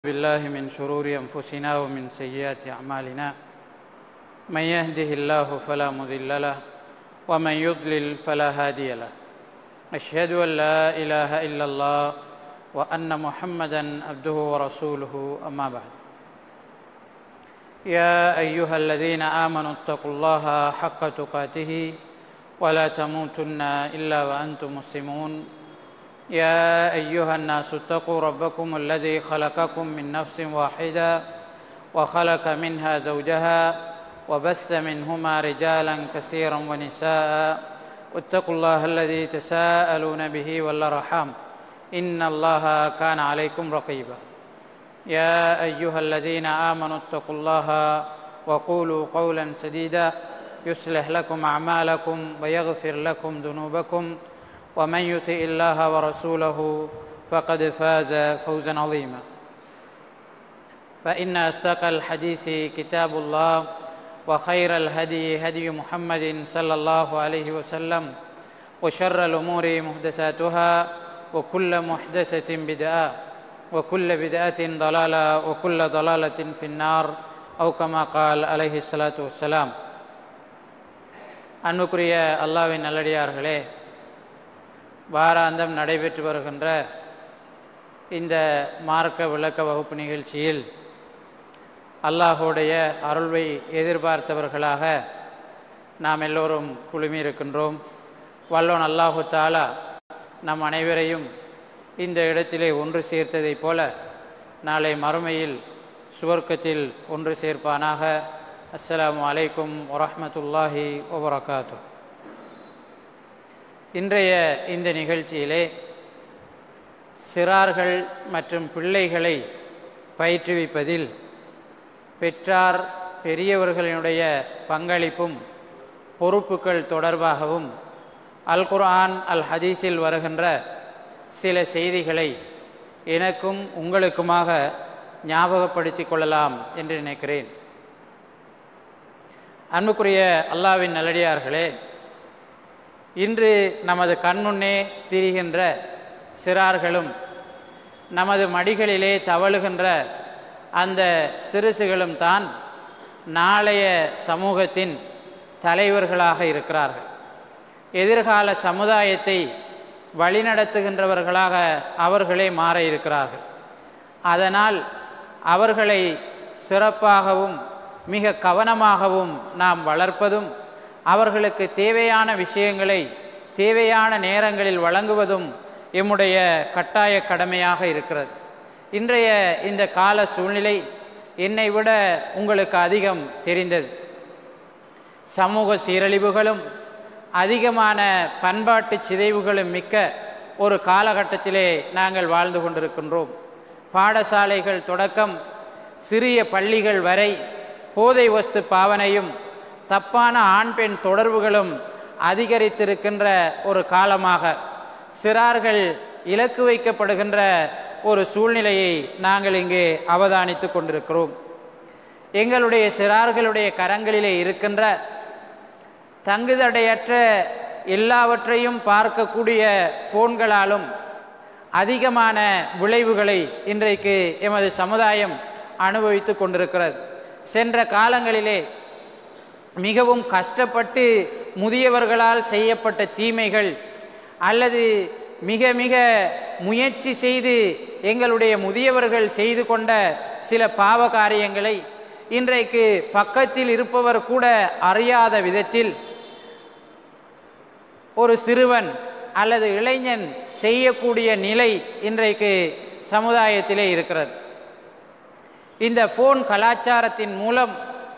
بالله من شرور أنفسنا ومن سيئات أعمالنا من يهده الله فلا مضل له ومن يضلل فلا هادي له أشهد أن لا إله إلا الله وأن محمدا عبده ورسوله أما بعد يا أيها الذين آمنوا اتقوا الله حق تقاته ولا تموتن إلا وأنتم مسلمون يا أيها الناس اتقوا ربكم الذي خلقكم من نفس واحدة وخلق منها زوجها وبث منهما رجالا كثيرا ونساء واتقوا الله الذي تساءلون به والأرحام إن الله كان عليكم رقيبا يا أيها الذين آمنوا اتقوا الله وقولوا قولا سديدا يصلح لكم أعمالكم ويغفر لكم ذنوبكم ومن يطع الله ورسوله فقد فاز فوزا عظيما فإن أصدق الحديث كتاب الله وخير الهدي هدي محمد صلى الله عليه وسلم وشر الأمور محدثاتها وكل محدثة بدعة وكل بدعة ضلالة وكل ضلالة في النار أو كما قال عليه الصلاة والسلام அன்புக்குரிய அல்லாவின் நல்லடியார்களே வாராந்தம் நடைபெற்று வருகின்ற இந்த மார்க்க விளக்க வகுப்பு நிகழ்ச்சியில் அல்லாஹுடைய அருள்வை எதிர்பார்த்தவர்களாக நாம் எல்லோரும் குழுமி இருக்கின்றோம் வல்லோன் அல்லாஹு தாலா நம் அனைவரையும் இந்த இடத்திலே ஒன்று சேர்த்ததைப் போல நாளை மறுமையில் சுவர்க்கத்தில் ஒன்று சேர்ப்பானாக அஸ்ஸலாமு அலைக்கும் வரஹமத்துல்லாஹி வபரகாத்தூ இன்றைய இந்த நிகழ்ச்சியிலே சிறார்கள் மற்றும் பிள்ளைகளை பயிற்றுவிப்பதில் பெற்றார் பெரியவர்களினுடைய பங்களிப்பும் பொறுப்புகள் தொடர்பாகவும் அல் குர்ஆன் அல் ஹதீஸில் வருகின்ற சில செய்திகளை எனக்கும் உங்களுக்குமாக ஞாபகப்படுத்திக் கொள்ளலாம் என்று நினைக்கிறேன் அன்புக்குரிய அல்லாவின் நல்லடியார்களே இன்று நமது கண்முன்னே திரிகின்ற சிறார்களும் நமது மடிகளிலே தவழுகின்ற அந்த சிறுசுகளும் தான் நாளைய சமூகத்தின் தலைவர்களாக இருக்கிறார்கள் எதிர்கால சமுதாயத்தை வழிநடத்துகின்றவர்களாக அவர்களே மாற இருக்கிறார்கள் அதனால் அவர்களை சிறப்பாகவும் மிக கவனமாகவும் நாம் வளர்ப்பதும் அவர்களுக்கு தேவையான விஷயங்களை தேவையான நேரங்களில் வழங்குவதும் எம்முடைய கட்டாய கடமையாக இருக்கிறது இன்றைய இந்த கால சூழ்நிலை என்னை விட உங்களுக்கு அதிகம் தெரிந்தது சமூக சீரழிவுகளும் அதிகமான பண்பாட்டு சிதைவுகளும் மிக்க ஒரு காலகட்டத்திலே நாங்கள் வாழ்ந்து கொண்டிருக்கின்றோம் பாடசாலைகள் தொடக்கம் சிறிய பள்ளிகள் வரை போதை வஸ்து பாவனையும் தப்பான ஆண் பெண் தொடர்புகளும் அதிகரித்திருக்கின்ற ஒரு காலமாக சிறார்கள் இலக்கு வைக்கப்படுகின்ற ஒரு சூழ்நிலையை நாங்கள் இங்கே அவதானித்து கொண்டிருக்கிறோம் எங்களுடைய சிறார்களுடைய கரங்களிலே இருக்கின்ற தங்குதடையற்ற எல்லாவற்றையும் பார்க்கக்கூடிய போன்களாலும் அதிகமான விளைவுகளை இன்றைக்கு எமது சமுதாயம் அனுபவித்து கொண்டிருக்கிறது சென்ற காலங்களிலே மிகவும் கஷ்டப்பட்டு முதியவர்களால் செய்யப்பட்ட தீமைகள் அல்லது மிக மிக முயற்சி செய்து எங்களுடைய முதியவர்கள் செய்து கொண்ட சில பாவ காரியங்களை இன்றைக்கு பக்கத்தில் இருப்பவர் கூட அறியாத விதத்தில் ஒரு சிறுவன் அல்லது இளைஞன் செய்யக்கூடிய நிலை இன்றைக்கு சமுதாயத்திலே இருக்கிறது இந்த போன் கலாச்சாரத்தின் மூலம்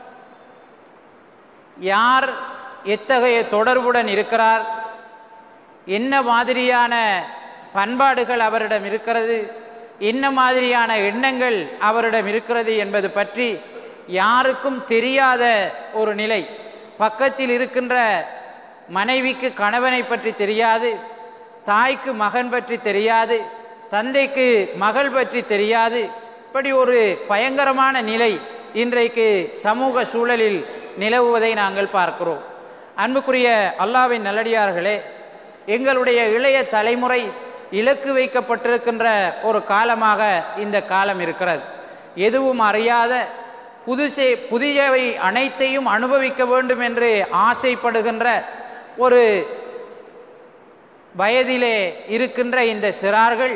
யார் எத்தகைய தொடர்புடன் இருக்கிறார் என்ன மாதிரியான பண்பாடுகள் அவரிடம் இருக்கிறது என்ன மாதிரியான எண்ணங்கள் அவரிடம் இருக்கிறது என்பது பற்றி யாருக்கும் தெரியாத ஒரு நிலை பக்கத்தில் இருக்கின்ற மனைவிக்கு கணவனை பற்றி தெரியாது தாய்க்கு மகன் பற்றி தெரியாது தந்தைக்கு மகள் பற்றி தெரியாது இப்படி ஒரு பயங்கரமான நிலை இன்றைக்கு சமூக சூழலில் நிலவுவதை நாங்கள் பார்க்கிறோம் அன்புக்குரிய அல்லாவின் நல்லடியார்களே எங்களுடைய இளைய தலைமுறை இலக்கு வைக்கப்பட்டிருக்கின்ற ஒரு காலமாக இந்த காலம் இருக்கிறது எதுவும் அறியாத புதுசை புதியவை அனைத்தையும் அனுபவிக்க வேண்டும் என்று ஆசைப்படுகின்ற ஒரு வயதிலே இருக்கின்ற இந்த சிறார்கள்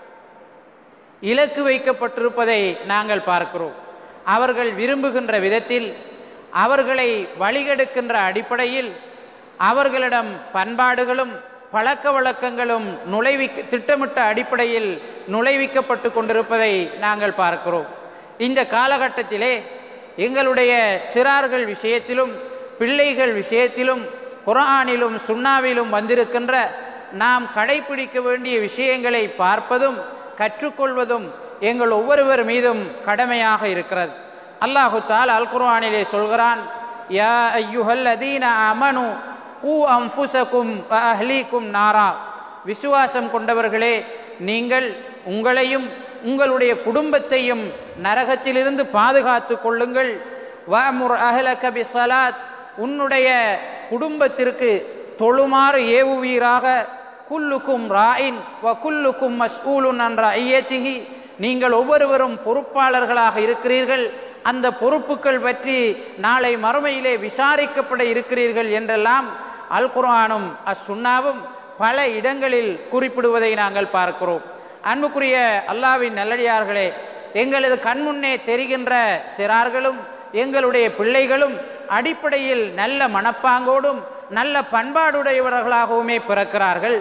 இலக்கு வைக்கப்பட்டிருப்பதை நாங்கள் பார்க்கிறோம் அவர்கள் விரும்புகின்ற விதத்தில் அவர்களை வழிகெடுக்கின்ற அடிப்படையில் அவர்களிடம் பண்பாடுகளும் பழக்க வழக்கங்களும் நுழைவிக்க திட்டமிட்ட அடிப்படையில் நுழைவிக்கப்பட்டு கொண்டிருப்பதை நாங்கள் பார்க்கிறோம் இந்த காலகட்டத்திலே எங்களுடைய சிறார்கள் விஷயத்திலும் பிள்ளைகள் விஷயத்திலும் குரானிலும் சுண்ணாவிலும் வந்திருக்கின்ற நாம் கடைபிடிக்க வேண்டிய விஷயங்களை பார்ப்பதும் கற்றுக்கொள்வதும் எங்கள் ஒவ்வொருவர் மீதும் கடமையாக இருக்கிறது அல்லாஹு தால் அல் குர்ஆனிலே சொல்கிறான் யா ஐயுஹல் அதீன அமனு கூ அம்புசக்கும் அஹ்லீக்கும் நாரா விசுவாசம் கொண்டவர்களே நீங்கள் உங்களையும் உங்களுடைய குடும்பத்தையும் நரகத்திலிருந்து பாதுகாத்து கொள்ளுங்கள் வமுர் அஹ்லக பிஸ்ஸலாத் உன்னுடைய குடும்பத்திற்கு தொழுமாறு ஏவுவீராக குல்லுக்கும் ராயின் வ குல்லுக்கும் மஸ்ஊலுன் என்ற ஐயத்திகி நீங்கள் ஒவ்வொருவரும் பொறுப்பாளர்களாக இருக்கிறீர்கள் அந்த பொறுப்புகள் பற்றி நாளை மறுமையிலே விசாரிக்கப்பட இருக்கிறீர்கள் என்றெல்லாம் அல் குர்ஆனும் அசுன்னாவும் பல இடங்களில் குறிப்பிடுவதை நாங்கள் பார்க்கிறோம் அன்புக்குரிய அல்லாவின் நல்லடியார்களே எங்களது கண்முன்னே தெரிகின்ற சிறார்களும் எங்களுடைய பிள்ளைகளும் அடிப்படையில் நல்ல மனப்பாங்கோடும் நல்ல பண்பாடுடையவர்களாகவுமே பிறக்கிறார்கள்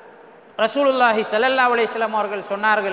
ரசூலுல்லாஹி சல்லல்லா அலிஸ்லாம் அவர்கள் சொன்னார்கள்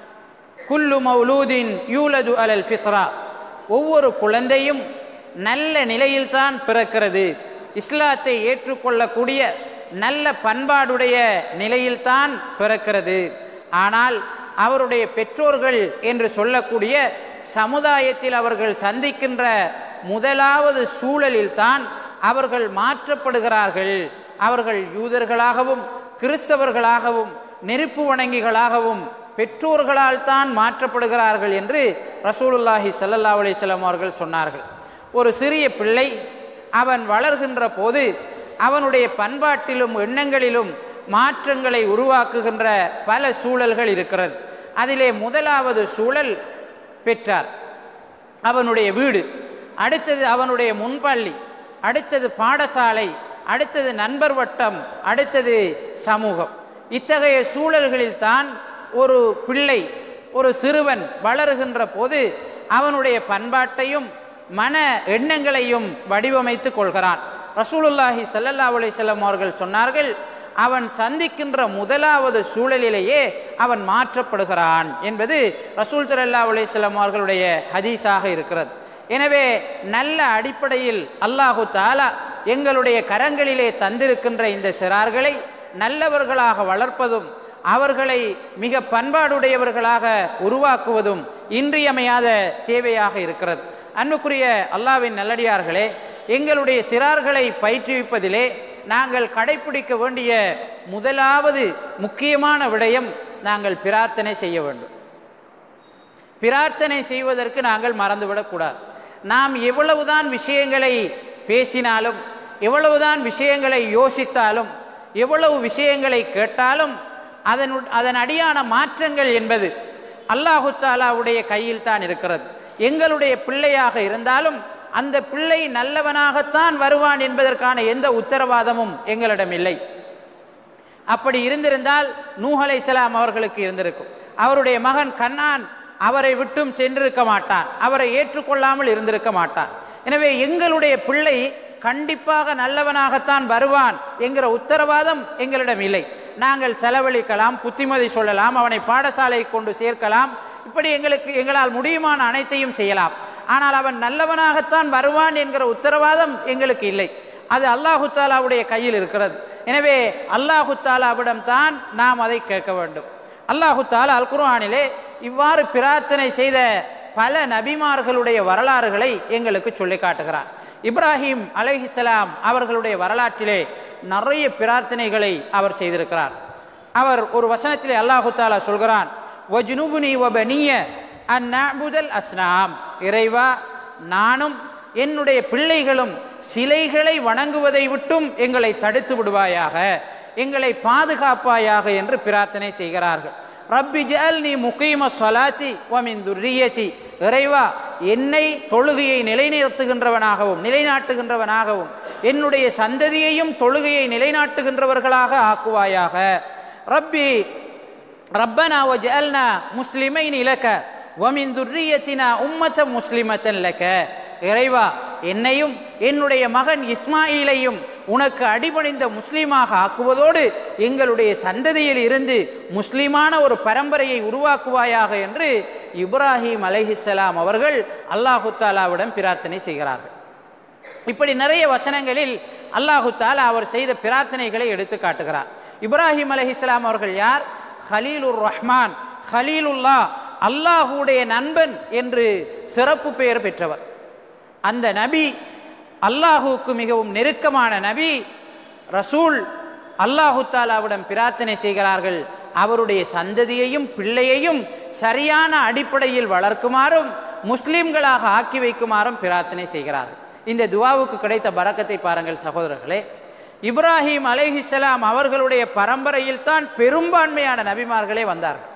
குல்லு மௌலூதின் யூலது அலல் ஃபித்ரா ஒவ்வொரு குழந்தையும் நல்ல நிலையில்தான் பிறக்கிறது இஸ்லாத்தை ஏற்றுக்கொள்ளக்கூடிய நல்ல பண்பாடுடைய நிலையில்தான் பிறக்கிறது ஆனால் அவருடைய பெற்றோர்கள் என்று சொல்லக்கூடிய சமுதாயத்தில் அவர்கள் சந்திக்கின்ற முதலாவது சூழலில்தான் அவர்கள் மாற்றப்படுகிறார்கள் அவர்கள் யூதர்களாகவும் கிறிஸ்தவர்களாகவும் நெருப்பு வணங்கிகளாகவும் பெற்றோர்களால் தான் மாற்றப்படுகிறார்கள் என்று ரசூலுல்லாஹி சல்லல்லா அலிஸ்லாம் அவர்கள் சொன்னார்கள் ஒரு சிறிய பிள்ளை அவன் வளர்கின்ற போது அவனுடைய பண்பாட்டிலும் எண்ணங்களிலும் மாற்றங்களை உருவாக்குகின்ற பல சூழல்கள் இருக்கிறது அதிலே முதலாவது சூழல் பெற்றார் அவனுடைய வீடு அடுத்தது அவனுடைய முன்பள்ளி அடுத்தது பாடசாலை அடுத்தது நண்பர் வட்டம் அடுத்தது சமூகம் இத்தகைய சூழல்களில் தான் ஒரு பிள்ளை ஒரு சிறுவன் வளருகின்ற போது அவனுடைய பண்பாட்டையும் மன எண்ணங்களையும் வடிவமைத்துக் கொள்கிறான் ரசூலுல்லாஹி சல்லல்லா அலிசல்லாம் அவர்கள் சொன்னார்கள் அவன் சந்திக்கின்ற முதலாவது சூழலிலேயே அவன் மாற்றப்படுகிறான் என்பது ரசூல் சல்லா அலிஸ்லாம் அவர்களுடைய ஹதீஸாக இருக்கிறது எனவே நல்ல அடிப்படையில் அல்லாஹு தாலா எங்களுடைய கரங்களிலே தந்திருக்கின்ற இந்த சிறார்களை நல்லவர்களாக வளர்ப்பதும் அவர்களை மிக பண்பாடுடையவர்களாக உருவாக்குவதும் இன்றியமையாத தேவையாக இருக்கிறது அன்புக்குரிய அல்லாவின் நல்லடியார்களே எங்களுடைய சிறார்களை பயிற்றுவிப்பதிலே நாங்கள் கடைபிடிக்க வேண்டிய முதலாவது முக்கியமான விடயம் நாங்கள் பிரார்த்தனை செய்ய வேண்டும் பிரார்த்தனை செய்வதற்கு நாங்கள் மறந்துவிடக்கூடாது நாம் எவ்வளவுதான் விஷயங்களை பேசினாலும் எவ்வளவுதான் விஷயங்களை யோசித்தாலும் எவ்வளவு விஷயங்களை கேட்டாலும் அதன் அதன் அடியான மாற்றங்கள் என்பது அல்லாஹு தாலாவுடைய கையில் தான் இருக்கிறது எங்களுடைய பிள்ளையாக இருந்தாலும் அந்த பிள்ளை நல்லவனாகத்தான் வருவான் என்பதற்கான எந்த உத்தரவாதமும் எங்களிடம் இல்லை அப்படி இருந்திருந்தால் நூஹலை சலாம் அவர்களுக்கு இருந்திருக்கும் அவருடைய மகன் கண்ணான் அவரை விட்டும் சென்றிருக்க மாட்டான் அவரை ஏற்றுக்கொள்ளாமல் இருந்திருக்க மாட்டான் எனவே எங்களுடைய பிள்ளை கண்டிப்பாக நல்லவனாகத்தான் வருவான் என்கிற உத்தரவாதம் எங்களிடம் இல்லை நாங்கள் செலவழிக்கலாம் புத்திமதி சொல்லலாம் அவனை பாடசாலை கொண்டு சேர்க்கலாம் இப்படி எங்களுக்கு எங்களால் முடியுமான அனைத்தையும் செய்யலாம் ஆனால் அவன் நல்லவனாகத்தான் வருவான் என்கிற உத்தரவாதம் எங்களுக்கு இல்லை அது அல்லாஹு தாலாவுடைய கையில் இருக்கிறது எனவே அல்லாஹு தாலாவிடம் தான் நாம் அதை கேட்க வேண்டும் அல்லாஹு தாலா அல் குர்ஆனிலே இவ்வாறு பிரார்த்தனை செய்த பல நபிமார்களுடைய வரலாறுகளை எங்களுக்கு சொல்லி காட்டுகிறார் இப்ராஹிம் அலைஹிசலாம் அவர்களுடைய வரலாற்றிலே நிறைய பிரார்த்தனைகளை அவர் செய்திருக்கிறார் அவர் ஒரு வசனத்திலே அல்லாஹு தாலா சொல்கிறான் வஜ்னுபுனி வபனிய அந்நாபுதல் அஸ்னாம் இறைவா நானும் என்னுடைய பிள்ளைகளும் சிலைகளை வணங்குவதை விட்டும் எங்களை தடுத்து விடுவாயாக எங்களை பாதுகாப்பாயாக என்று பிரார்த்தனை செய்கிறார்கள் ரப்பி ஜல் நீ முகீம சொலாத்தி வமின் துர்ரியத்தி இறைவா என்னை தொழுகையை நிலைநிறுத்துகின்றவனாகவும் நிலைநாட்டுகின்றவனாகவும் என்னுடைய சந்ததியையும் தொழுகையை நிலைநாட்டுகின்றவர்களாக ஆக்குவாயாக ரப்பி ரப்பனா வஜல்னா முஸ்லிமைன் இலக்க வமின் துர்ரியத்தினா உம்மத்த முஸ்லிமத்தன் லக்க இறைவா என்னையும் என்னுடைய மகன் இஸ்மாயிலையும் உனக்கு அடிபணிந்த முஸ்லீமாக ஆக்குவதோடு எங்களுடைய சந்ததியில் இருந்து முஸ்லிமான ஒரு பரம்பரையை உருவாக்குவாயாக என்று இப்ராஹிம் அலைஹிஸ்ஸலாம் அவர்கள் அல்லாஹு தாலாவிடம் பிரார்த்தனை செய்கிறார்கள் இப்படி நிறைய வசனங்களில் அல்லாஹு தாலா அவர் செய்த பிரார்த்தனைகளை எடுத்து காட்டுகிறார் இப்ராஹிம் அலைஹிஸ்ஸலாம் அவர்கள் யார் ஹலீலுர் ரஹ்மான் ஹலீலுல்லா அல்லாஹுடைய நண்பன் என்று சிறப்பு பெயர் பெற்றவர் அந்த நபி அல்லாஹுவுக்கு மிகவும் நெருக்கமான நபி ரசூல் அல்லாஹு தாலாவிடம் பிரார்த்தனை செய்கிறார்கள் அவருடைய சந்ததியையும் பிள்ளையையும் சரியான அடிப்படையில் வளர்க்குமாறும் முஸ்லிம்களாக ஆக்கி வைக்குமாறும் பிரார்த்தனை செய்கிறார்கள் இந்த துவாவுக்கு கிடைத்த பறக்கத்தை பாருங்கள் சகோதரர்களே இப்ராஹிம் அலைஹிஸ்ஸலாம் அவர்களுடைய பரம்பரையில் தான் பெரும்பான்மையான நபிமார்களே வந்தார்கள்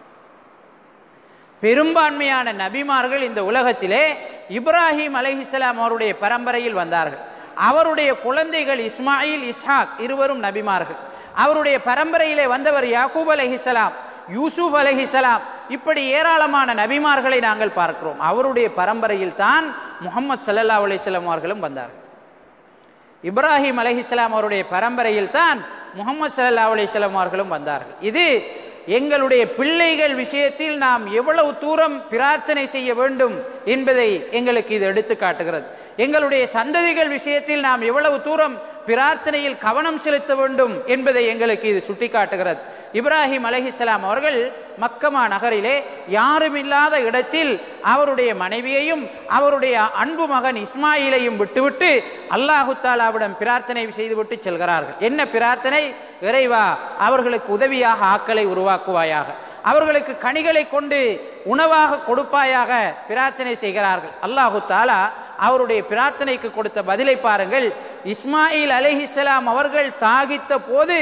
பெரும்பான்மையான நபிமார்கள் இந்த உலகத்திலே இப்ராஹிம் அலைஹிஸ்ஸலாம் அவருடைய பரம்பரையில் வந்தார்கள் அவருடைய குழந்தைகள் இஸ்மாயில் இஸ்ஹாக் இருவரும் நபிமார்கள் அவருடைய பரம்பரையிலே வந்தவர் யாக்கூப் அலைஹிஸ்ஸலாம் யூசுப் அலைஹிஸ்ஸலாம் இப்படி ஏராளமான நபிமார்களை நாங்கள் பார்க்கிறோம் அவருடைய பரம்பரையில் தான் முகமது சல்லல்லா அலிஸ்லாம் அவர்களும் வந்தார்கள் இப்ராஹிம் அலைஹிஸ்லாம் அவருடைய பரம்பரையில் தான் முகமது சல்லா அலிஸ்லாம் அவர்களும் வந்தார்கள் இது எங்களுடைய பிள்ளைகள் விஷயத்தில் நாம் எவ்வளவு தூரம் பிரார்த்தனை செய்ய வேண்டும் என்பதை எங்களுக்கு இது எடுத்து காட்டுகிறது எங்களுடைய சந்ததிகள் விஷயத்தில் நாம் எவ்வளவு தூரம் பிரார்த்தனையில் கவனம் செலுத்த வேண்டும் என்பதை எங்களுக்கு இது சுட்டிக்காட்டுகிறது இப்ராஹிம் அலஹிஸ்லாம் அவர்கள் மக்கமா நகரிலே யாருமில்லாத இடத்தில் அவருடைய மனைவியையும் அவருடைய அன்பு மகன் இஸ்மாயிலையும் விட்டுவிட்டு அல்லாஹு தாலாவிடம் பிரார்த்தனை செய்துவிட்டு செல்கிறார்கள் என்ன பிரார்த்தனை இறைவா அவர்களுக்கு உதவியாக ஆக்களை உருவாக்குவாயாக அவர்களுக்கு கனிகளை கொண்டு உணவாக கொடுப்பாயாக பிரார்த்தனை செய்கிறார்கள் அல்லாஹு தாலா அவருடைய பிரார்த்தனைக்கு கொடுத்த பதிலை பாருங்கள் இஸ்மாயில் அலிஹிஸ்லாம் அவர்கள் தாகித்த போது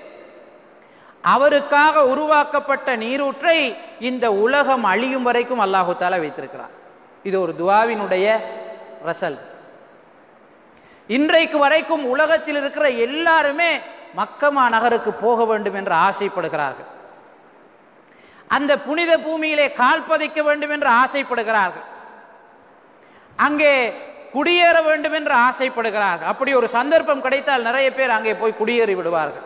அவருக்காக உருவாக்கப்பட்ட நீரூற்றை இந்த உலகம் அழியும் வரைக்கும் அல்லாஹு தாலா வைத்திருக்கிறார் இது ஒரு துவாவினுடைய ரசல் இன்றைக்கு வரைக்கும் உலகத்தில் இருக்கிற எல்லாருமே மக்கமா நகருக்கு போக வேண்டும் என்று ஆசைப்படுகிறார்கள் அந்த புனித பூமியிலே கால் பதிக்க வேண்டும் என்று ஆசைப்படுகிறார்கள் அங்கே குடியேற வேண்டும் என்று ஆசைப்படுகிறார்கள் அப்படி ஒரு சந்தர்ப்பம் கிடைத்தால் நிறைய பேர் அங்கே போய் குடியேறி விடுவார்கள்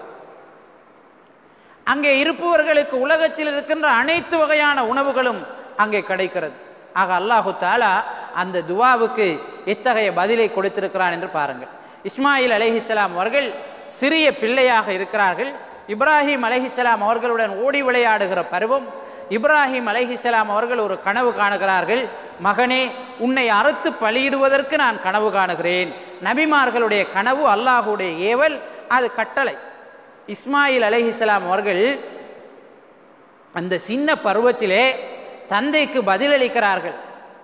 அங்கே இருப்பவர்களுக்கு உலகத்தில் இருக்கின்ற அனைத்து வகையான உணவுகளும் அங்கே கிடைக்கிறது ஆக அல்லாஹு தாலா அந்த துவாவுக்கு எத்தகைய பதிலை கொடுத்திருக்கிறான் என்று பாருங்கள் இஸ்மாயில் அலஹிஸ்லாம் அவர்கள் சிறிய பிள்ளையாக இருக்கிறார்கள் இப்ராஹிம் அலஹிஸ்லாம் அவர்களுடன் ஓடி விளையாடுகிற பருவம் இப்ராஹிம் அலஹிஸ்லாம் அவர்கள் ஒரு கனவு காணுகிறார்கள் மகனே உன்னை அறுத்து பலியிடுவதற்கு நான் கனவு காணுகிறேன் நபிமார்களுடைய கனவு அல்லாஹுடைய ஏவல் அது கட்டளை இஸ்மாயில் அலஹிஸ்லாம் அவர்கள் அந்த சின்ன பருவத்திலே தந்தைக்கு பதிலளிக்கிறார்கள்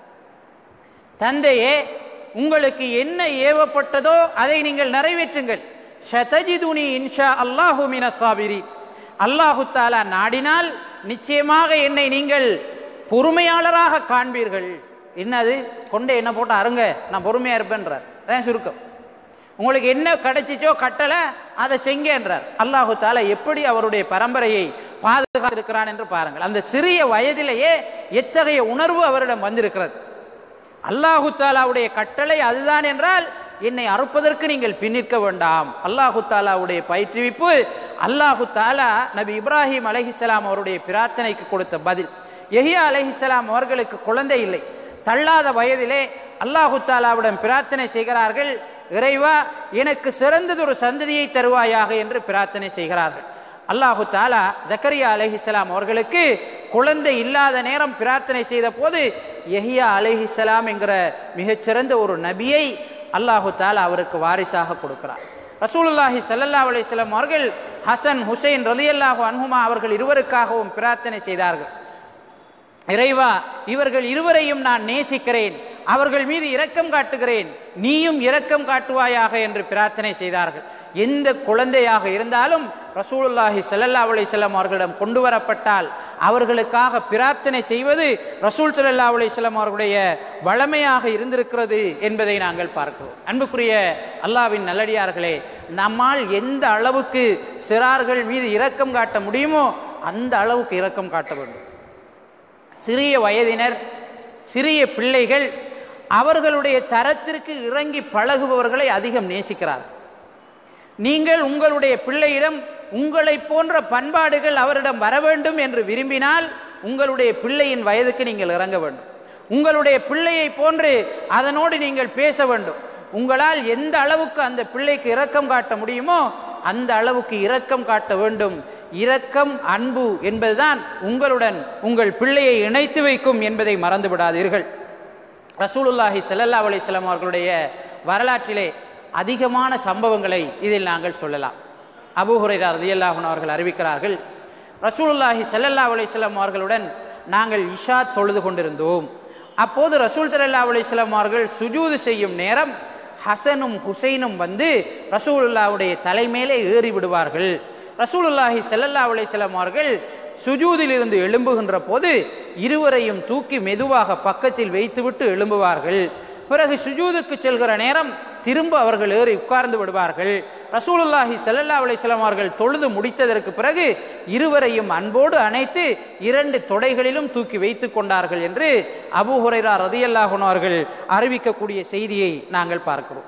தந்தையே உங்களுக்கு என்ன ஏவப்பட்டதோ அதை நீங்கள் நிறைவேற்றுங்கள் ஷதஜிதுனி இன்ஷா அல்லாஹு மினசாபிரி அல்லாஹு தாலா நாடினால் நிச்சயமாக என்னை நீங்கள் பொறுமையாளராக காண்பீர்கள் என்னது கொண்டே என்ன போட்டு அருங்க நான் பொறுமையா இருப்பேன்றார் அதான் சுருக்கம் உங்களுக்கு என்ன கிடைச்சிச்சோ கட்டளை அதை செங்கன்றார் அல்லாஹு தாலா எப்படி அவருடைய பரம்பரையை பாதுகாத்திருக்கிறான் என்று பாருங்கள் அந்த சிறிய வயதிலேயே எத்தகைய உணர்வு அவரிடம் வந்திருக்கிறது அல்லாஹு தாலாவுடைய கட்டளை அதுதான் என்றால் என்னை அறுப்பதற்கு நீங்கள் பின்னிற்க வேண்டாம் அல்லாஹு தாலாவுடைய பயிற்றுவிப்பு அல்லாஹு தாலா நபி இப்ராஹிம் அலஹிஸ்லாம் அவருடைய பிரார்த்தனைக்கு கொடுத்த பதில் எஹியா அலஹிஸ்லாம் அவர்களுக்கு குழந்தை இல்லை தள்ளாத வயதிலே அல்லாஹு தாலாவிடம் பிரார்த்தனை செய்கிறார்கள் இறைவா எனக்கு சிறந்ததொரு சந்ததியை தருவாயாக என்று பிரார்த்தனை செய்கிறார்கள் அல்லாஹு தாலா ஜக்கரியா அலஹிஸ்லாம் அவர்களுக்கு குழந்தை இல்லாத நேரம் பிரார்த்தனை செய்த போது எஹியா அலஹிஸ்லாம் என்கிற மிகச்சிறந்த ஒரு நபியை அல்லாஹு தாலா அவருக்கு வாரிசாக கொடுக்கிறார் ரசூலுல்லாஹி சல்லல்லா அலிஸ்லாம் அவர்கள் ஹசன் ஹுசைன் ரலியல்லாஹு அன்ஹுமா அவர்கள் இருவருக்காகவும் பிரார்த்தனை செய்தார்கள் இறைவா இவர்கள் இருவரையும் நான் நேசிக்கிறேன் அவர்கள் மீது இரக்கம் காட்டுகிறேன் நீயும் இரக்கம் காட்டுவாயாக என்று பிரார்த்தனை செய்தார்கள் எந்த குழந்தையாக இருந்தாலும் ரசூலுல்லாஹி ஸல்லல்லாஹு அலைஹி வஸல்லம் அவர்களிடம் கொண்டு வரப்பட்டால் அவர்களுக்காக பிரார்த்தனை செய்வது ரசூல் ஸல்லல்லாஹு அலைஹி வஸல்லம் அவர்களுடைய வளமையாக இருந்திருக்கிறது என்பதை நாங்கள் பார்க்கிறோம் அன்புக்குரிய அல்லாஹ்வின் நல்லடியார்களே நம்மால் எந்த அளவுக்கு சிறார்கள் மீது இரக்கம் காட்ட முடியுமோ அந்த அளவுக்கு இரக்கம் காட்ட வேண்டும் சிறிய வயதினர் சிறிய பிள்ளைகள் அவர்களுடைய தரத்திற்கு இறங்கி பழகுபவர்களை அதிகம் நேசிக்கிறார் நீங்கள் உங்களுடைய பிள்ளையிடம் உங்களை போன்ற பண்பாடுகள் அவரிடம் வர வேண்டும் என்று விரும்பினால் உங்களுடைய பிள்ளையின் வயதுக்கு நீங்கள் இறங்க வேண்டும் உங்களுடைய பிள்ளையை போன்று அதனோடு நீங்கள் பேச வேண்டும் உங்களால் எந்த அளவுக்கு அந்த பிள்ளைக்கு இரக்கம் காட்ட முடியுமோ அந்த அளவுக்கு இரக்கம் காட்ட வேண்டும் இரக்கம் அன்பு என்பதுதான் உங்களுடன் உங்கள் பிள்ளையை இணைத்து வைக்கும் என்பதை மறந்து விடாதீர்கள் ரசூலுல்லாஹி ஸல்லல்லாஹு அலைஹி வஸல்லம் அவர்களுடைய வரலாற்றிலே அதிகமான சம்பவங்களை இதில் நாங்கள் சொல்லலாம் அபூ ஹுரைரா ரலியல்லாஹு அவர்கள் அறிவிக்கிறார்கள் ரசூலுல்லாஹி ஸல்லல்லாஹு அலைஹி வஸல்லம் அவர்களுடன் நாங்கள் இஷா தொழுது கொண்டிருந்தோம் அப்போது ரசூல் ஸல்லல்லாஹு அலைஹி வஸல்லம் அவர்கள் சுஜூது செய்யும் நேரம் ஹசனும் ஹுசைனும் வந்து ரசூலுல்லாவுடைய தலைமேலே ஏறி விடுவார்கள் ரசூலுல்லாஹி ஸல்லல்லாஹு அலைஹி வஸல்லம் அவர்கள் சுஜூதிலிருந்து எழும்புகின்ற போது இருவரையும் தூக்கி மெதுவாக பக்கத்தில் வைத்துவிட்டு எழும்புவார்கள் பிறகு சுஜூதுக்கு செல்கிற நேரம் திரும்ப அவர்கள் ஏறி உட்கார்ந்து விடுவார்கள் ரசூலுல்லாஹி ஸல்லல்லாஹு அலைஹி வஸல்லம் அவர்கள் தொழுது முடித்ததற்கு பிறகு இருவரையும் அன்போடு அணைத்து இரண்டு தொடைகளிலும் தூக்கி வைத்துக் கொண்டார்கள் என்று அபூ ஹுரைரா ரதியல்லாஹு அன்ஹு அவர்கள் அறிவிக்கக்கூடிய செய்தியை நாங்கள் பார்க்கிறோம்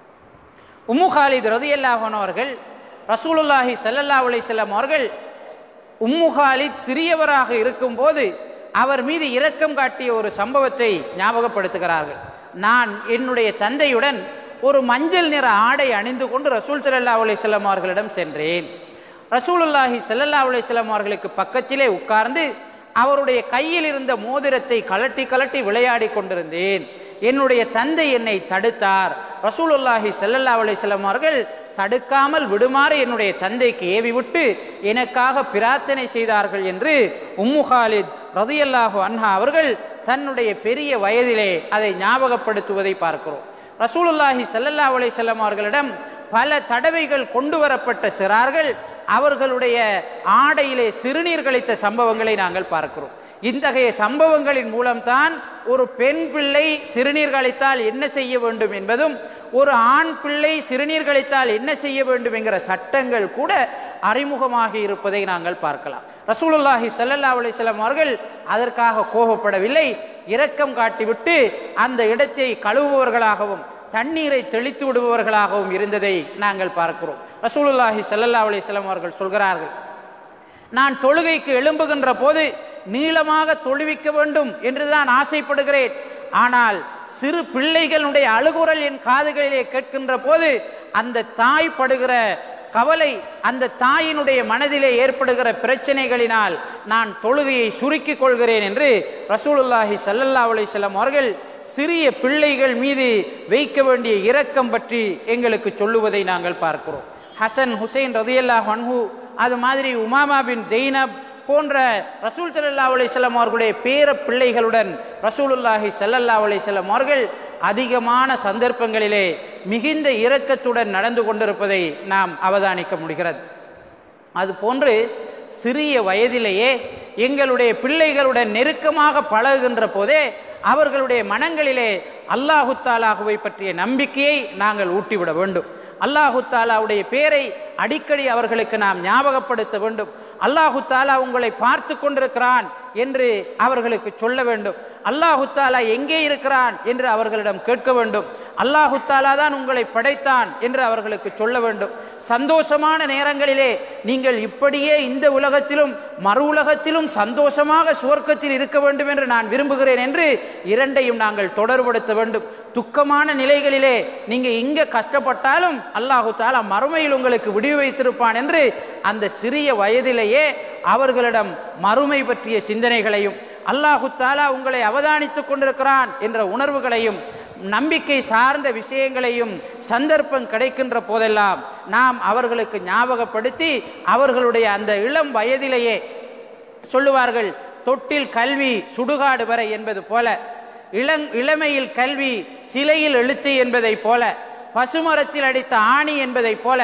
உம்மு காலித் ரதியல்லாஹு அன்ஹு அவர்கள் ரசூலுல்லாஹி ஸல்லல்லாஹு அலைஹி வஸல்லம் அவர்கள் உம்மு காலித் சிறியவராக இருக்கும்போது அவர் மீது இரக்கம் காட்டிய ஒரு சம்பவத்தை ஞாபகப்படுத்துகிறார்கள் நான் என்னுடைய தந்தையுடன் ஒரு மஞ்சள் நிற ஆடை அணிந்து கொண்டு ரசூல் ஸல்லல்லாஹு அலைஹி வஸல்லம் அவர்களிடம் சென்றேன் ரசூலுல்லாஹி ஸல்லல்லாஹு அலைஹி வஸல்லம் அவர்களுக்கு பக்கத்திலே உட்கார்ந்து அவருடைய கையில் இருந்த மோதிரத்தை கலட்டி கலட்டி விளையாடி கொண்டிருந்தேன் என்னுடைய தந்தை என்னை தடுத்தார் ரசூலுல்லாஹி ஸல்லல்லாஹு அலைஹி வஸல்லம் அவர்கள் தடுக்காமல் விடுமாறு என்னுடைய தந்தைக்கு ஏவி விட்டு எனக்காக பிரார்த்தனை செய்தார்கள் என்று உம்மு ஹாலித் ரதியல்லாஹு அன்ஹா அவர்கள் தன்னுடைய பெரிய வயதிலே அதை ஞாபகப்படுத்துவதை பார்க்கிறோம் ரசூலுல்லாஹி ஸல்லல்லாஹு அலைஹி வஸல்லம் அவர்களிடம் பல தடவைகள் கொண்டு வரப்பட்ட சிறார்கள் அவர்களுடைய ஆடையிலே சிறுநீர் கழித்த சம்பவங்களை நாங்கள் பார்க்கிறோம் இத்தகைய சம்பவங்களின் மூலம்தான் ஒரு பெண் பிள்ளை சிறுநீர் கழித்தால் என்ன செய்ய வேண்டும் என்பதும் ஒரு ஆண் பிள்ளை சிறுநீர் கழித்தால் என்ன செய்ய வேண்டும் என்கிற சட்டங்கள் கூட அறிமுகமாகி இருப்பதை நாங்கள் பார்க்கலாம் ரசூலுல்லாஹி ஸல்லல்லாஹு அலைஹி வஸல்லம் அவர்கள் அதற்காக கோபப்படவில்லை இரக்கம் காட்டிவிட்டு அந்த இடத்தை கழுவுபவர்களாகவும் தண்ணீரை தெளித்து விடுபவர்களாகவும் இருந்ததை நாங்கள் பார்க்கிறோம் ரசூலுல்லாஹி ஸல்லல்லாஹு அலைஹி வஸல்லம் அவர்கள் சொல்கிறார்கள் நான் தொழுகைக்கு எழும்புகின்ற போது நீளமாக தொழுவிக்க வேண்டும் என்றுதான் ஆசைப்படுகிறேன் ஆனால் சிறு பிள்ளைகளுடைய அழுகுரல் என் காதுகளிலே கேட்கின்ற போது அந்த தாய் படுகிற கவலை அந்த தாயினுடைய மனதிலே ஏற்படுகிற பிரச்சனைகளினால் நான் தொழுகையை சுருக்கிக் கொள்கிறேன் என்று ரசூலுல்லாஹி ஸல்லல்லாஹு அலைஹி வஸல்லம் அவர்கள் சிறிய பிள்ளைகள் மீது வைக்க வேண்டிய இரக்கம் பற்றி எங்களுக்கு சொல்லுவதை நாங்கள் பார்க்கிறோம் ஹசன் ஹுசைன் ரதியல்லாஹ் அன்ஹு அது மாதிரி உமாமா பின் ஜெய்னப் போன்ற ரசூல் ஸல்லல்லாஹு அலைஹி வஸல்லம் அவர்களுடைய பேர பிள்ளைகளுடன் ரசூலுல்லாஹி ஸல்லல்லாஹு அலைஹி வஸல்லம் அவர்கள் அதிகமான சந்தர்ப்பங்களிலே மிகுந்த இரக்கத்துடன் நடந்து கொண்டிருப்பதை நாம் அவதானிக்க முடிகிறது அது போன்று சிறிய வயதிலேயே எங்களுடைய பிள்ளைகளுடன் நெருக்கமாக பழகுகின்ற போதே அவர்களுடைய மனங்களிலே அல்லாஹு தாலாஹுவை பற்றிய நம்பிக்கையை நாங்கள் ஊட்டிவிட வேண்டும் அல்லாஹு தாலாவுடைய பேரை அடிக்கடி அவர்களுக்கு நாம் ஞாபகப்படுத்த வேண்டும் அல்லாஹு தாலா உங்களை பார்த்து கொண்டிருக்கிறான் என்று அவர்களுக்கு சொல்ல வேண்டும் அல்லாஹு தாலா எங்கே இருக்கிறான் என்று அவர்களிடம் கேட்க வேண்டும் அல்லாஹு தாலா தான் உங்களை படைத்தான் என்று அவர்களுக்கு சொல்ல வேண்டும் சந்தோஷமான நேரங்களிலே நீங்கள் இப்படியே இந்த உலகத்திலும் மறு உலகத்திலும் சந்தோஷமாக சுவர்க்கத்தில் இருக்க வேண்டும் என்று நான் விரும்புகிறேன் என்று இரண்டையும் நாங்கள் தொடர்படுத்த வேண்டும் துக்கமான நிலைகளிலே நீங்க இங்க கஷ்டப்பட்டாலும் அல்லாஹு தாலா மறுமையில் உங்களுக்கு விடிவு வைத்திருப்பான் என்று அந்த சிறிய வயதிலேயே அவர்களிடம் மறுமை பற்றிய சிந்தனைகளையும் அல்லாஹு தாலா உங்களை அவதானித்துக் கொண்டிருக்கிறான் என்ற உணர்வுகளையும் நம்பிக்கை சார்ந்த விஷயங்களையும் சந்தர்ப்பம் கிடைக்கின்ற போதெல்லாம் நாம் அவர்களுக்கு ஞாபகப்படுத்தி அவர்களுடைய அந்த இளம் வயதிலேயே சொல்லுவார்கள் தொட்டில் கல்வி சுடுகாடு வரை என்பது போல இளங் இளமையில் கல்வி சிலையில் எழுத்து என்பதை போல பசுமரத்தில் அடித்த ஆணி என்பதை போல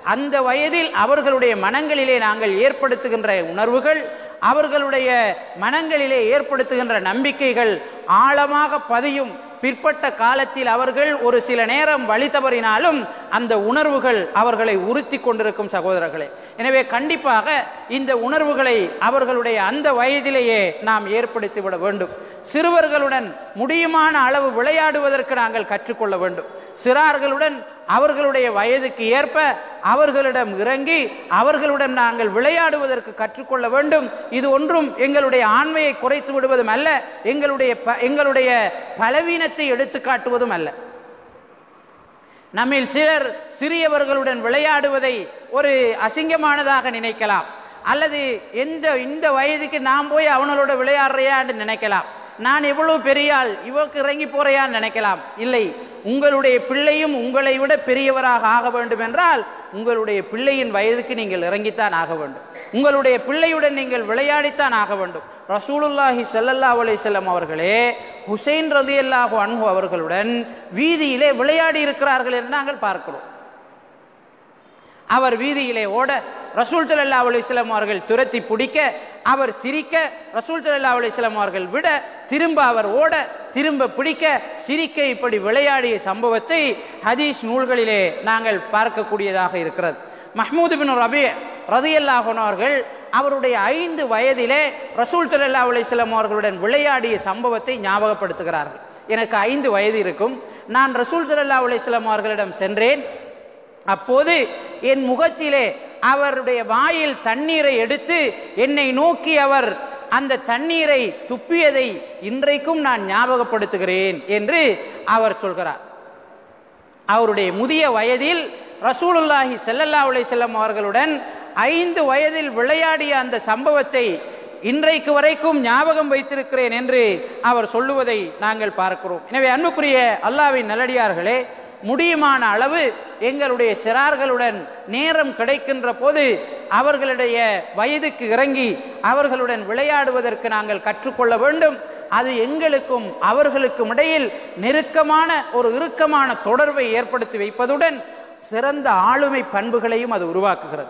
அந்த வயதில் அவர்களுடைய மனங்களிலே நாங்கள் ஏற்படுத்துகின்ற உணர்வுகள் அவர்களுடைய மனங்களிலே ஏற்படுத்துகின்ற நம்பிக்கைகள் ஆழமாக பதியும் பிற்பட்ட காலத்தில் அவர்கள் ஒரு சில நேரம் வழி தவறினாலும் அந்த உணர்வுகள் அவர்களை உறுத்தி கொண்டிருக்கும் சகோதரர்களே எனவே கண்டிப்பாக இந்த உணர்வுகளை அவர்களுடைய அந்த வயதிலேயே நாம் ஏற்படுத்திவிட வேண்டும் சிறுவர்களுடன் முடியுமான அளவு விளையாடுவதற்கு நாங்கள் கற்றுக்கொள்ள வேண்டும் சிறார்களுடன் அவர்களுடைய வயதுக்கு ஏற்ப அவர்களிடம் இறங்கி அவர்களுடன் நாங்கள் விளையாடுவதற்கு கற்றுக்கொள்ள வேண்டும் இது ஒன்றும் எங்களுடைய ஆண்மையை குறைத்து விடுவதும் அல்ல எங்களுடைய ப- எங்களுடைய பலவீனத்தை எடுத்து காட்டுவதும் அல்ல நம்மில் சிலர் சிறியவர்களுடன் விளையாடுவதை ஒரு அசிங்கமானதாக நினைக்கலாம் அல்லது எந்த இந்த வயதுக்கு நான் போய் அவனோட விளையாடுறையான்னு நினைக்கலாம் நான் எவ்வளவு பெரிய ஆள் இவருக்கு இறங்கி போறையான்னு நினைக்கலாம் இல்லை உங்களுடைய பிள்ளையும் உங்களை விட பெரியவராக ஆக வேண்டும் என்றால் உங்களுடைய பிள்ளையின் வயதுக்கு நீங்கள் இறங்கித்தான் ஆக வேண்டும் உங்களுடைய பிள்ளையுடன் நீங்கள் விளையாடித்தான் ஆக வேண்டும் ரசூலுல்லாஹி ஸல்லல்லாஹு அலைஹி வஸல்லம் அவர்களே ஹுசைன் ரலியல்லாஹு அன்ஹு அவர்களுடன் வீதியிலே விளையாடி இருக்கிறார்கள் என்று நாங்கள் பார்க்கிறோம் அவர் வீதியிலே ஓட ரசூல் ஸல்லல்லாஹு அலைஹி வஸல்லம் அவர்கள் துரத்தி பிடிக்க அவர் சிரிக்க ரசூல் ஸல்லல்லாஹு அலைஹி வஸல்லம் அவர்கள் விட திரும்ப அவர் ஓட திரும்ப பிடிக்க சிரிக்க இப்படி விளையாடிய சம்பவத்தை ஹதீஸ் நூல்களிலே நாங்கள் பார்க்கக்கூடியதாக இருக்கிறது மஹ்மூது பின் ரபி ரதியல்லாஹு அன்ஹு அவர்கள் அவருடைய ஐந்து வயதிலே ரசூல் ஸல்லல்லாஹு அலைஹி வஸல்லம் அவர்களுடன் விளையாடிய சம்பவத்தை ஞாபகப்படுத்துகிறார்கள் எனக்கு ஐந்து வயது இருக்கும் நான் ரசூல் ஸல்லல்லாஹு அலைஹி வஸல்லம் அவர்களிடம் சென்றேன் அப்போது என் முகத்திலே அவருடைய வாயில் தண்ணீரை எடுத்து என்னை நோக்கி அவர் அந்த தண்ணீரை துப்பியதை இன்றைக்கும் நான் ஞாபகப்படுத்துகிறேன் என்று அவர் சொல்கிறார் அவருடைய முதிய வயதில் ரசூலுல்லாஹி ஸல்லல்லாஹு அலைஹி வஸல்லம் அவர்களுடன் ஐந்து வயதில் விளையாடிய அந்த சம்பவத்தை இன்றைக்கு வரைக்கும் ஞாபகம் வைத்திருக்கிறேன் என்று அவர் சொல்லுவதை நாங்கள் பார்க்கிறோம் எனவே அன்புக்குரிய அல்லாஹ்வின் நல்லடியார்களே முடியுமான அளவு எங்களுடைய சிறார்களுடன் நேரம் கிடைக்கின்ற போது அவர்களுடைய வயதுக்கு இறங்கி அவர்களுடன் விளையாடுவதற்கு நாங்கள் கற்றுக்கொள்ள வேண்டும் அது எங்களுக்கும் அவர்களுக்கும் இடையில் நெருக்கமான ஒரு இறுக்கமான தொடர்பை ஏற்படுத்தி வைப்பதுடன் சிறந்த ஆளுமை பண்புகளையும் அது உருவாக்குகிறது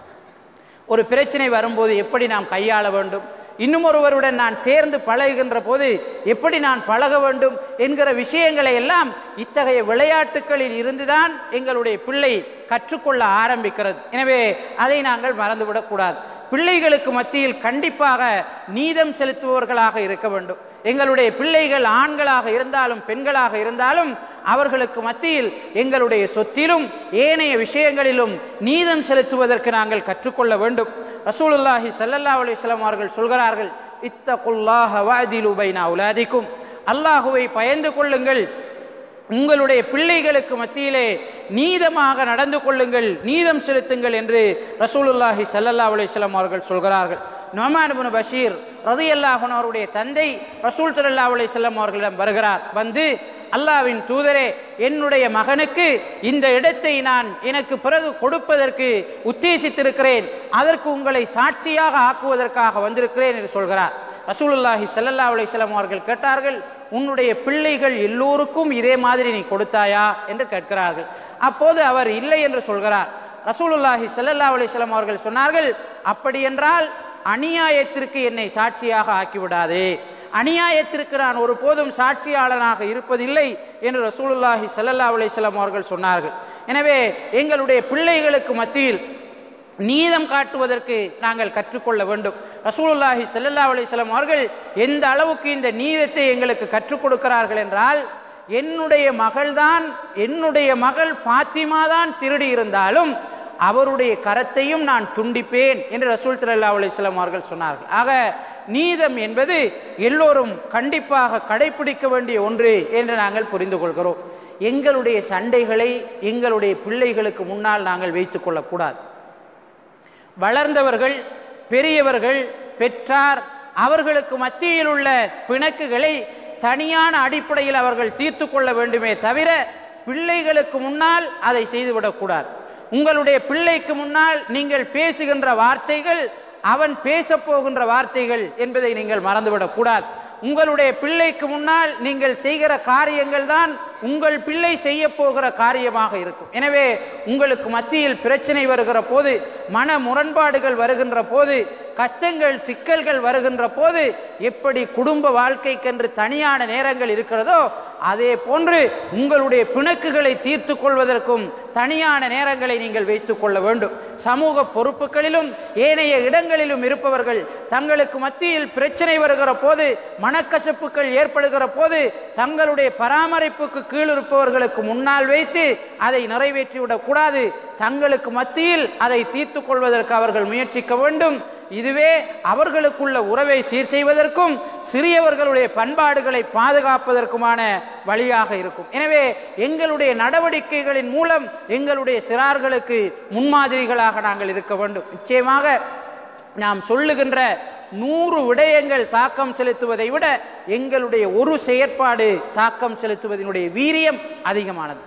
ஒரு பிரச்சனை வரும்போது எப்படி நாம் கையாள வேண்டும் இன்னும் ஒருவருடன் நான் சேர்ந்து பழகுகின்ற போது எப்படி நான் பழக வேண்டும் என்கிற விஷயங்களை எல்லாம் இத்தகைய விளையாட்டுகளில் இருந்துதான் எங்களுடைய பிள்ளை கற்றுக்கொள்ள ஆரம்பிக்கிறது எனவே அதை நாங்கள் மறந்துவிடக்கூடாது பிள்ளைகளுக்கு மத்தியில் கண்டிப்பாக நீதம் செலுத்துபவர்களாக இருக்க வேண்டும் எங்களுடைய பிள்ளைகள் ஆண்களாக இருந்தாலும் பெண்களாக இருந்தாலும் அவர்களுக்கு மத்தியில் எங்களுடைய சொத்திலும் ஏனைய விஷயங்களிலும் நீதம் செலுத்துவதற்கு நாங்கள் கற்றுக்கொள்ள வேண்டும் ரசூலுல்லாஹி ஸல்லல்லாஹு அலைஹி வஸல்லம் அவர்கள் சொல்கிறார்கள் இத்தகுல்லாஹ வஅதிலு பைன அவுலாதிக்கும் அல்லாஹுவை பயந்து கொள்ளுங்கள் உங்களுடைய பிள்ளைகளுக்கு மத்தியிலே நீதமாக நடந்து கொள்ளுங்கள் நீதம் செலுத்துங்கள் என்று ரசூலுல்லாஹி ஸல்லல்லாஹு அலைஹி வஸல்லம் அவர்கள் சொல்கிறார்கள் நொமான் இப்னு பஷீர் ரலியல்லாஹு அன்ஹு அவருடைய தந்தை ரசூல் ஸல்லல்லாஹு அலைஹி வஸல்லம் அவர்களிடம் வருகிறார் வந்து அல்லாஹ்வின் தூதரே என்னுடைய மகனுக்கு இந்த இடத்தை நான் எனக்கு பிறகு கொடுப்பதற்கு உத்தேசித்திருக்கிறேன் அதற்கு உங்களை சாட்சியாக ஆக்குவதற்காக வந்திருக்கிறேன் என்று சொல்கிறார் ரசூலுல்லாஹி ஸல்லல்லாஹு அலைஹி வஸல்லம் அவர்கள் கேட்டார்கள் உன்னுடைய பிள்ளைகள் எல்லோருக்கும் இதே மாதிரி நீ கொடுத்தாயா என்று கேட்கிறார்கள் அப்போது அவர் இல்லை என்று சொல்கிறார் ரசூலுல்லாஹி ஸல்லல்லாஹு அலைஹி வஸல்லம் அவர்கள் சொன்னார்கள் அப்படி என்றால் அநியாயத்திற்கு என்னை சாட்சியாக ஆக்கிவிடாதே அநியாயத்திற்கு நான் ஒருபோதும் சாட்சியாளனாக இருப்பதில்லை என்று ரசூலுல்லாஹி ஸல்லல்லாஹு அலைஹி வஸல்லம் அவர்கள் சொன்னார்கள் எனவே எங்களுடைய பிள்ளைகளுக்கு மத்தியில் நீதம் காட்டுவதற்கு நாங்கள் கற்றுக்கொள்ள வேண்டும் ரசூலுல்லாஹி ஸல்லல்லாஹு அலைஹி வஸல்லம் அவர்கள் எந்த அளவுக்கு இந்த நீதத்தை எங்களுக்கு கற்றுக் கொடுக்கிறார்கள் என்றால் என்னுடைய மகள்தான் என்னுடைய மகள் ஃபாத்திமா தான் திருடி இருந்தாலும் அவருடைய கரத்தையும் நான் துண்டிப்பேன் என்று ரசூல் ஸல்லல்லாஹு அலைஹி வஸல்லம் அவர்கள் சொன்னார்கள் ஆக நீதம் என்பது எல்லோரும் கண்டிப்பாக கடைபிடிக்க வேண்டிய ஒன்று என்று நாங்கள் புரிந்து கொள்கிறோம் எங்களுடைய சண்டைகளை எங்களுடைய பிள்ளைகளுக்கு முன்னால் நாங்கள் வைத்துக் கொள்ளக்கூடாது வளர்ந்தவர்கள் பெரியவர்கள் பெற்றார் அவர்களுக்கு மத்தியில் உள்ள பிணக்குகளை தனியான அடிப்படையில் அவர்கள் தீர்த்து கொள்ள வேண்டுமே தவிர பிள்ளைகளுக்கு முன்னால் அதை செய்துவிடக்கூடாது உங்களுடைய பிள்ளைக்கு முன்னால் நீங்கள் பேசுகின்ற வார்த்தைகள் அவன் பேசப் போகின்ற வார்த்தைகள் என்பதை நீங்கள் மறந்துவிடக் கூடாது உங்களுடைய பிள்ளைக்கு முன்னால் நீங்கள் செய்கிற காரியங்கள் தான் உங்கள் பிள்ளை செய்ய போகிற காரியமாக இருக்கும் எனவே உங்களுக்கு மத்தியில் பிரச்சனை வருகிற போது மன முரண்பாடுகள் வருகின்ற போது கஷ்டங்கள் சிக்கல்கள் வருகின்ற போது எப்படி குடும்ப வாழ்க்கைக்கென்று தனியான நேரங்கள் இருக்கிறதோ அதே போன்று உங்களுடைய பிணக்குகளை தீர்த்து கொள்வதற்கும் தனியான நேரங்களை நீங்கள் வைத்துக் கொள்ள வேண்டும் சமூக பொறுப்புகளிலும் ஏனைய இடங்களிலும் இருப்பவர்கள் தங்களுக்கு மத்தியில் பிரச்சனை வருகிற போது மனக்கசப்புகள் ஏற்படுகிற போது தங்களுடைய பராமரிப்புக்கு கீழ் இருப்பவர்களுக்கு முன்னால் வைத்து அதை நிறைவேற்றிவிடக் கூடாது தங்களுக்கு மத்தியில் அதை தீர்த்து கொள்வதற்கு அவர்கள் முயற்சிக்க வேண்டும் இதுவே அவர்களுக்குள்ள உறவை சீர் செய்வதற்கும் சிறியவர்களுடைய பண்பாடுகளை பாதுகாப்பதற்குமான வழியாக இருக்கும் எனவே எங்களுடைய நடவடிக்கைகளின் மூலம் எங்களுடைய சிறார்களுக்கு முன்மாதிரிகளாக நாங்கள் இருக்க வேண்டும் நிச்சயமாக நாம் சொல்லுகின்ற நூறு விடயங்கள் தாக்கம் செலுத்துவதை விட எங்களுடைய ஒரு செயற்பாடு தாக்கம் செலுத்துவதனுடைய வீரியம் அதிகமானது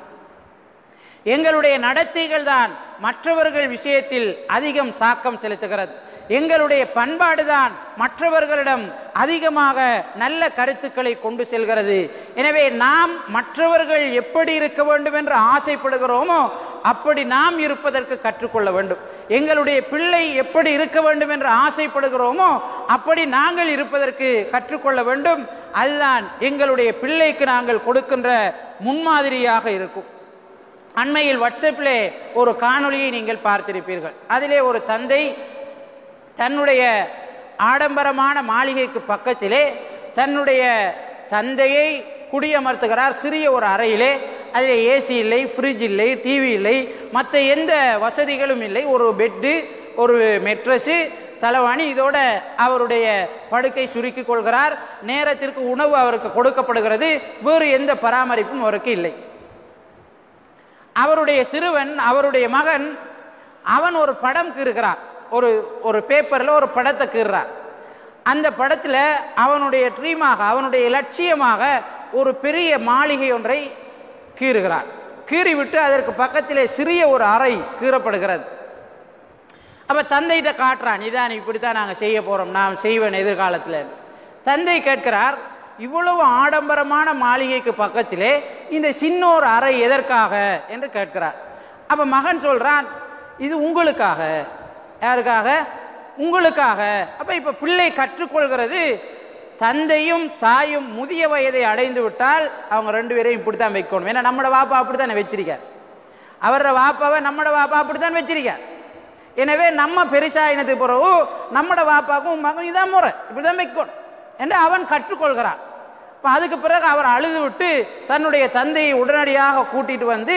எங்களுடைய நடத்தைகள் தான் மற்றவர்கள் விஷயத்தில் அதிகம் தாக்கம் செலுத்துகிறது எங்களுடைய பண்பாடுதான் மற்றவர்களிடம் அதிகமாக நல்ல கருத்துக்களை கொண்டு செல்கிறது எனவே நாம் மற்றவர்கள் எப்படி இருக்க வேண்டும் என்று ஆசைப்படுகிறோமோ அப்படி நாம் இருப்பதற்கு கற்றுக்கொள்ள வேண்டும் எங்களுடைய பிள்ளை எப்படி இருக்க வேண்டும் என்று ஆசைப்படுகிறோமோ அப்படி நாங்கள் இருப்பதற்கு கற்றுக்கொள்ள வேண்டும் அதுதான் எங்களுடைய பிள்ளைக்கு நாங்கள் கொடுக்கின்ற முன்மாதிரியாக இருக்கும் அண்மையில் வாட்ஸ்அப்பிலே ஒரு காணொளியை நீங்கள் பார்த்திருப்பீர்கள் அதிலே ஒரு தந்தை தன்னுடைய ஆடம்பரமான மாளிகைக்கு பக்கத்திலே தன்னுடைய தந்தையை குடியமர்த்துகிறார் சிறிய ஒரு அறையிலே அதில் ஏசி இல்லை ஃப்ரிட்ஜ் இல்லை டிவி இல்லை மற்ற எந்த வசதிகளும் இல்லை ஒரு பெட்டு ஒரு மெட்ரஸு தலைவாணி இதோட அவருடைய படுக்கை சுருக்கிக் கொள்கிறார் நேரத்திற்கு உணவு அவருக்கு கொடுக்கப்படுகிறது வேறு எந்த பராமரிப்பும் அவருக்கு இல்லை அவருடைய சிறுவன் அவருடைய மகன் அவன் ஒரு படம் கீறுகிறான் ஒரு ஒரு பேப்பரில் ஒரு படத்தை கீறுறான் அந்த படத்தில் அவனுடைய ட்ரீமாக அவனுடைய லட்சியமாக ஒரு பெரிய மாளிகை ஒன்றை கீறுகிறான் கீறிவிட்டு அதற்கு பக்கத்திலே சிறிய ஒரு அறை கீறப்படுகிறது அப்ப தந்தைகிட்ட காட்டுறான் இதான் இப்படித்தான் நாங்கள் செய்ய போறோம் நான் செய்வேன் எதிர்காலத்தில் தந்தை கேட்கிறார் இவ்வளவு ஆடம்பரமான மாளிகைக்கு பக்கத்திலே இந்த சின்ன ஒரு அறை எதற்காக என்று கேட்கிறார் அப்ப மகன் சொல்றான் இது உங்களுக்காக யாருக்காக உங்களுக்காக அப்ப இப்ப பிள்ளை கற்றுக்கொள்கிறது தந்தையும் தாயும் முதிய வயதை அடைந்து விட்டால் அவங்க ரெண்டு பேரையும் இப்படித்தான் வைக்கணும் ஏன்னா நம்மட வாப்பா அப்படித்தானே வச்சிருக்கார் அவரோட வாப்பாவை நம்மட வாப்பா அப்படித்தான் வச்சிருக்கார் எனவே நம்ம பெருசாயினது பிறகு நம்மட வாப்பாக்கும் மகன் இதான் முறை இப்படிதான் வைக்கணும் என்று அவன் கற்றுக்கொள்கிறான் இப்போ அதுக்கு பிறகு அவர் அழுது விட்டு தன்னுடைய தந்தையை உடனடியாக கூட்டிட்டு வந்து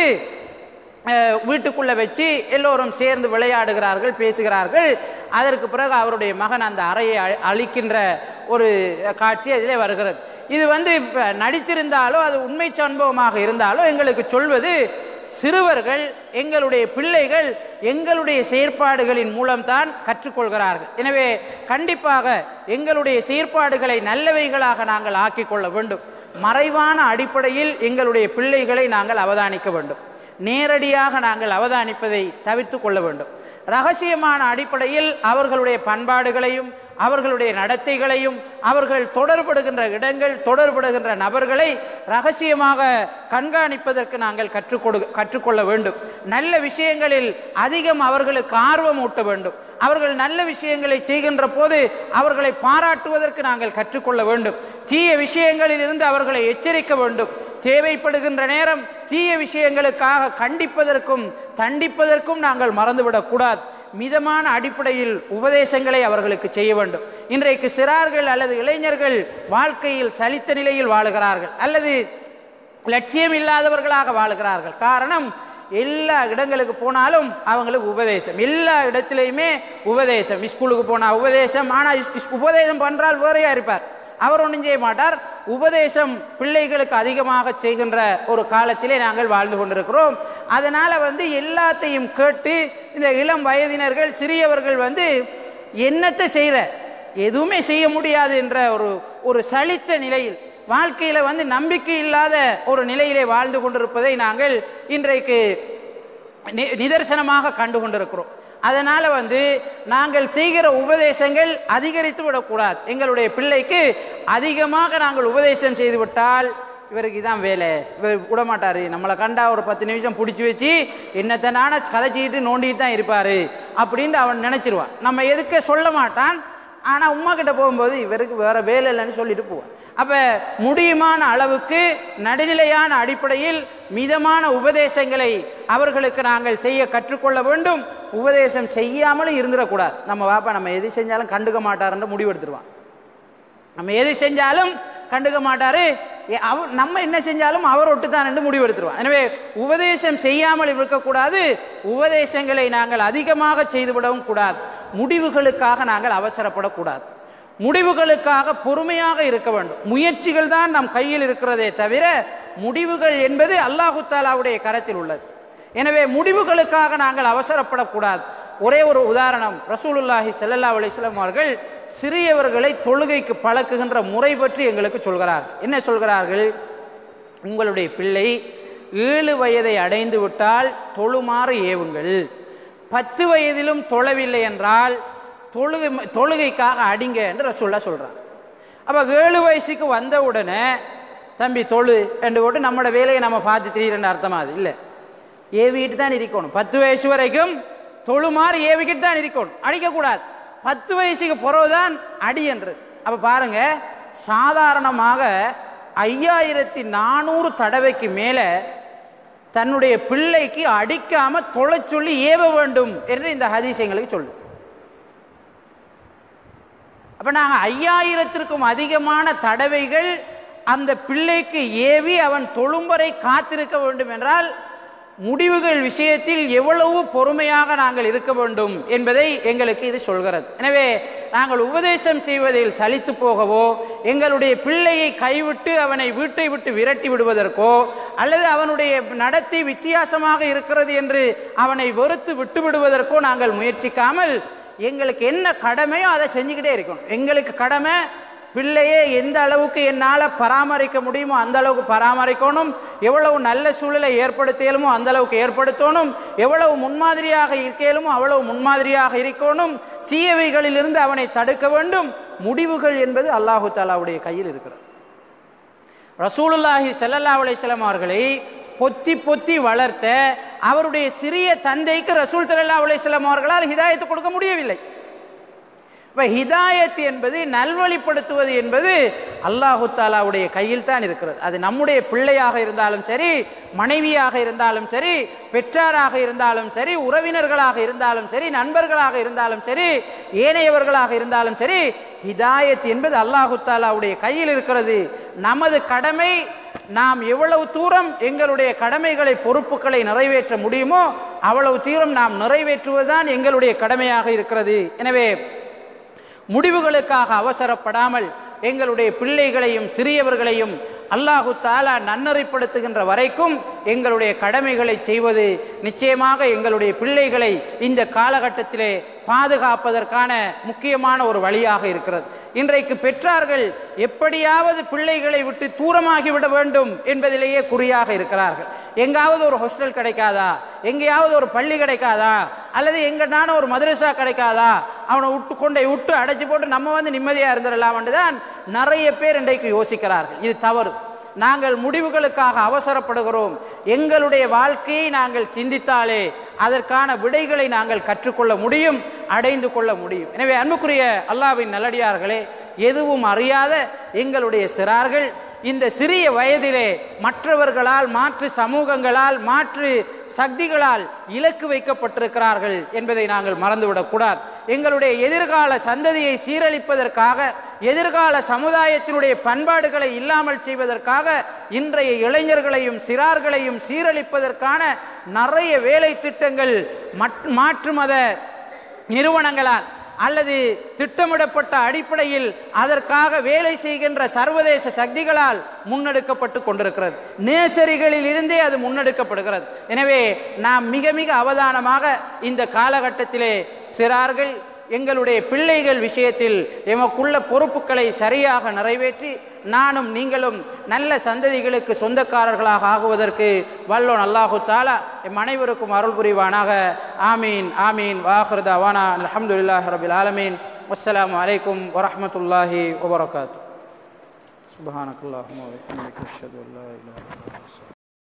அஹ், வீட்டுக்குள்ள வச்சு எல்லோரும் சேர்ந்து விளையாடுகிறார்கள் பேசுகிறார்கள் அதற்கு பிறகு அவருடைய மகன் அந்த அறையை அழி- அழிக்கின்ற ஒரு காட்சி அதிலே வருகிறது இது வந்து இப்ப நடித்திருந்தாலோ அது உண்மை சம்பவமாக இருந்தாலோ எங்களுக்கு சொல்வது சிறுவர்கள் எங்களுடைய பிள்ளைகள் எங்களுடைய செயற்பாடுகளின் மூலம்தான் கற்றுக்கொள்கிறார்கள் எனவே கண்டிப்பாக எங்களுடைய செயற்பாடுகளை நல்லவைகளாக நாங்கள் ஆக்கிக் கொள்ள வேண்டும் மறைவான அடிப்படையில் எங்களுடைய பிள்ளைகளை நாங்கள் அவதானிக்க வேண்டும் நேரடியாக நாங்கள் அவதானிப்பதை தவிர்த்துக் கொள்ள வேண்டும் ரகசியமான அடிப்படையில் அவர்களுடைய பண்பாடுகளையும் அவர்களுடைய நடத்தைகளையும் அவர்கள் தொடர்படுகின்ற இடங்கள் தொடர்படுகின்ற நபர்களை ரகசியமாக கண்காணிப்பதற்கு நாங்கள் கற்றுக் கொடு கற்றுக்கொள்ள வேண்டும் நல்ல விஷயங்களில் அதிகம் அவர்களுக்கு ஆர்வம் ஊட்ட வேண்டும் அவர்கள் நல்ல விஷயங்களை செய்கின்ற போது அவர்களை பாராட்டுவதற்கு நாங்கள் கற்றுக்கொள்ள வேண்டும் தீய விஷயங்களில் இருந்து அவர்களை எச்சரிக்க வேண்டும் தேவைப்படுகின்ற நேரம் தீய விஷயங்களுக்காக கண்டிப்பதற்கும் தண்டிப்பதற்கும் நாங்கள் மறந்துவிடக் கூடாது மிதமான அடிப்படையில் உபதேசங்களை அவர்களுக்கு செய்ய வேண்டும் இன்றைக்கு சிறார்கள் அல்லது இளைஞர்கள் வாழ்க்கையில் சலித்த நிலையில் வாழுகிறார்கள் அல்லது லட்சியம் இல்லாதவர்களாக வாழுகிறார்கள் காரணம் எல்லா இடங்களுக்கு போனாலும் அவங்களுக்கு உபதேசம் எல்லா இடத்திலையுமே உபதேசம் ஸ்கூலுக்கு போனா உபதேசம் ஆனால் உபதேசம் பண்றால் வேறையா இருப்பார் அவர் ஒன்றும் செய்ய மாட்டார் உபதேசம் பிள்ளைகளுக்கு அதிகமாக செய்கின்ற ஒரு காலத்திலே நாங்கள் வாழ்ந்து கொண்டிருக்கிறோம் அதனால வந்து எல்லாத்தையும் கேட்டு இந்த இளம் வயதினர்கள் சிறியவர்கள் வந்து என்னத்தை செய்யற எதுவுமே செய்ய முடியாது என்ற ஒரு ஒரு சலித்த நிலையில் வாழ்க்கையில வந்து நம்பிக்கை இல்லாத ஒரு நிலையிலே வாழ்ந்து கொண்டிருப்பதை நாங்கள் இன்றைக்கு நி- நிதர்சனமாக கண்டு கொண்டிருக்கிறோம் அதனால வந்து நாங்கள் செய்கிற உபதேசங்கள் அதிகரித்து விடக்கூடாது எங்களுடைய பிள்ளைக்கு அதிகமாக நாங்கள் உபதேசம் செய்து விட்டால் இவருக்கு இதான் வேலை இவர் விடமாட்டாரு நம்மளை கண்டா ஒரு பத்து நிமிஷம் பிடிச்சி வச்சு என்னத்தனான கதைச்சிக்கிட்டு நோண்டிட்டு தான் இருப்பாரு அப்படின்ட்டு அவன் நினைச்சிருவான் நம்ம எதுக்க சொல்ல மாட்டான் ஆனா உமா கிட்ட போகும்போது இவருக்கு வேற வேலை இல்லைன்னு சொல்லிட்டு போவான் அப்ப முடியுமான அளவுக்கு நடுநிலையான அடிப்படையில் மிதமான உபதேசங்களை அவர்களுக்கு நாங்கள் செய்ய கற்றுக்கொள்ள வேண்டும் உபதேசம் செய்யாமலும் இருந்துடக்கூடாது நம்ம வாப்பா நம்ம எது செஞ்சாலும் கண்டுக்க மாட்டாருன்ற முடிவெடுத்துருவான் நம்ம எது செஞ்சாலும் கண்டுக்க மாட்டாரு ஏ, அவர் நம்ம என்ன செஞ்சாலும் அவர் ஒட்டுதான் என்று முடிவெடுத்துருவான் எனவே உபதேசம் செய்யாமல் இருக்கக்கூடாது உபதேசங்களை நாங்கள் அதிகமாக செய்துவிடவும் கூடாது முடிவுகளுக்காக நாங்கள் அவசரப்படக்கூடாது முடிவுகளுக்காக பொறுமையாக இருக்க வேண்டும் முயற்சிகள் தான் நம் கையில் இருக்கிறதே தவிர முடிவுகள் என்பது அல்லாஹு தாலாவுடைய கரத்தில் உள்ளது எனவே முடிவுகளுக்காக நாங்கள் அவசரப்படக்கூடாது ஒரே ஒரு உதாரணம் ரசூலுல்லாஹி ஸல்லல்லாஹு அலைஹி வஸல்லம் அவர்கள் சிறியவர்களை தொழுகைக்கு பழக்குகின்ற முறை பற்றி எங்களுக்கு சொல்கிறார் என்ன சொல்கிறார்கள் உங்களுடைய பிள்ளை ஏழு வயதை அடைந்து விட்டால் தொழுமாறு ஏவுங்கள் பத்து வயதிலும் தொழவில்லை என்றால் தொழுகை தொழுகைக்காக அடிங்க என்று ரசூல்லா சொல்றார் அப்ப ஏழு வயசுக்கு வந்த உடனே தம்பி தொழு என்று போட்டு நம்மளோட வேலையை நம்ம பார்த்து திரியிறன்னு அர்த்தமா அது இல்லை ஏவிட்டு தான் இருக்கணும் பத்து வயசு வரைக்கும் தொழுமாறு ஏவிக்கிட்டு தான் இருக்கணும் அடிக்கக்கூடாது பத்து வயசுக்கு பிறகுதான் அடி என்று அப்ப பாருங்க சாதாரணமாக ஐயாயிரத்தி நானூறு தடவைக்கு மேல தன்னுடைய பிள்ளைக்கு அடிக்காம தொலை சொல்லி ஏவ வேண்டும் என்று இந்த ஹதீஸ் எங்களுக்கு சொல்லு அப்ப நாங்க ஐயாயிரத்திற்கும் அதிகமான தடவைகள் அந்த பிள்ளைக்கு ஏவி அவன் தொழும்பரை காத்திருக்க வேண்டும் என்றால் முடிவுகள் விஷயத்தில் எவ்வளவு பொறுமையாக நாங்கள் இருக்க வேண்டும் என்பதை எங்களுக்கு இது சொல்கிறது எனவே நாங்கள் உபதேசம் செய்வதில் சலித்து போகவோ எங்களுடைய பிள்ளையை கைவிட்டு அவனை வீட்டை விட்டு விரட்டி விடுவதற்கோ அல்லது அவனுடைய நடத்தை வித்தியாசமாக இருக்கிறது என்று அவனை வெறுத்து விட்டு விடுவதற்கோ நாங்கள் முயற்சிக்காமல் எங்களுக்கு என்ன கடமையோ அதை செஞ்சுக்கிட்டே இருக்கணும் எங்களுக்கு கடமை பிள்ளையே எந்த அளவுக்கு என்னால் பராமரிக்க முடியுமோ அந்த அளவுக்கு பராமரிக்கணும் எவ்வளவு நல்ல சூழலை ஏற்படுத்தியலுமோ அந்த அளவுக்கு ஏற்படுத்தணும் எவ்வளவு முன்மாதிரியாக இருக்கேலுமோ அவ்வளவு முன்மாதிரியாக இருக்கணும் தீயவைகளிலிருந்து அவனை தடுக்க வேண்டும் முடிவுகள் என்பது அல்லாஹு தாலாவுடைய கையில் இருக்கிறது ரசூலுல்லாஹி ஸல்லல்லாஹு அலைஹி வஸல்லம் அவர்களை பொத்தி பொத்தி வளர்த்த அவருடைய சிறிய தந்தைக்கு ரசூல் ஸல்லல்லாஹு அலைஹி வஸல்லம் அவர்களால் ஹிதாயத்து கொடுக்க முடியவில்லை இப்ப ஹிதாயத் என்பது நல்வழிப்படுத்துவது என்பது அல்லாஹு தாலாவுடைய கையில் தான் இருக்கிறது அது நம்முடைய பிள்ளையாக இருந்தாலும் சரி மனைவியாக இருந்தாலும் சரி பெற்றாராக இருந்தாலும் சரி உறவினர்களாக இருந்தாலும் சரி நண்பர்களாக இருந்தாலும் சரி ஏனையவர்களாக இருந்தாலும் சரி ஹிதாயத் என்பது அல்லாஹு தாலாவுடைய கையில் இருக்கிறது நமது கடமை நாம் எவ்வளவு தூரம் எங்களுடைய கடமைகளை பொறுப்புகளை நிறைவேற்ற முடியுமோ அவ்வளவு தூரம் நாம் நிறைவேற்றுவதுதான் எங்களுடைய கடமையாக இருக்கிறது எனவே முடிவுகளுக்காக அவசரப்படாமல் எங்களுடைய பிள்ளைகளையும் சிறியவர்களையும் அல்லாஹு தாலா நன்னறிப்படுத்துகின்ற வரைக்கும் எங்களுடைய கடமைகளை செய்வது நிச்சயமாக எங்களுடைய பிள்ளைகளை இந்த காலகட்டத்திலே பாதுகாப்பதற்கான முக்கியமான ஒரு வழியாக இருக்கிறது இன்றைக்கு பெற்றார்கள் எப்படியாவது பிள்ளைகளை விட்டு தூரமாகி விட வேண்டும் என்பதிலேயே குறியாக இருக்கிறார்கள் எங்காவது ஒரு ஹாஸ்டல் கிடைக்காதா எங்கேயாவது ஒரு பள்ளி கிடைக்காதா அல்லது எங்கனான ஒரு மதரசா கிடைக்காதா அவனை விட்டு கொண்டை விட்டு அடைச்சு போட்டு நம்ம வந்து நிம்மதியா இருந்துடலாம் தான் நிறைய பேர் இன்றைக்கு யோசிக்கிறார்கள் இது தவறு நாங்கள் முடிவுகளுக்காக அவசரப்படுகிறோம் எங்களுடைய வாழ்க்கையை நாங்கள் சிந்தித்தாலே அதற்கான விடைகளை நாங்கள் கற்றுக்கொள்ள முடியும் அடைந்து கொள்ள முடியும் எனவே அன்புக்குரிய அல்லாவின் நல்லடியார்களே எதுவும் அறியாத எங்களுடைய சிறார்கள் இந்த சிறிய வயதிலே மற்றவர்களால் மாற்று சமூகங்களால் மாற்று சக்திகளால் இலக்கு வைக்கப்பட்டிருக்கிறார்கள் என்பதை நாங்கள் மறந்துவிடக்கூடாது எங்களுடைய எதிர்கால சந்ததியை சீரழிப்பதற்காக எதிர்கால சமுதாயத்தினுடைய பண்பாடுகளை இல்லாமல் செய்வதற்காக இன்றைய இளைஞர்களையும் சிறார்களையும் சீரழிப்பதற்கான நிறைய வேலை திட்டங்கள் மாற்று மத நிறுவனங்களால் அல்லது திட்டமிடப்பட்ட அடிப்படையில் அதற்காக வேலை செய்கின்ற சர்வதேச சக்திகளால் முன்னெடுக்கப்பட்டு கொண்டிருக்கிறது நேசரிகளில் இருந்தே அது முன்னெடுக்கப்படுகிறது எனவே நாம் மிக மிக அவதானமாக இந்த காலகட்டத்திலே சிறார்கள் எங்களுடைய பிள்ளைகள் விஷயத்தில் எமக்குள்ள பொறுப்புகளை சரியாக நிறைவேற்றி நானும் நீங்களும் நல்ல சந்ததிகளுக்கு சொந்தக்காரர்களாக ஆகுவதற்கு வல்லோன் அல்லாஹு தாலா எம் அனைவருக்கும் அருள் புரிவானாக ஆமீன் ஆமீன் வாஹர்தா வானா அலமதுல்லாஹ் ரபில் ஆலமீன் அஸ்ஸலாமு அலைக்கும் வரஹமத்துல்லாஹி வபரகாத்து சுபஹானக்கல்லாஹும்ம வபிஹம்திக அஷ்ஹது அல்லா இலாஹா இல்லா அன்த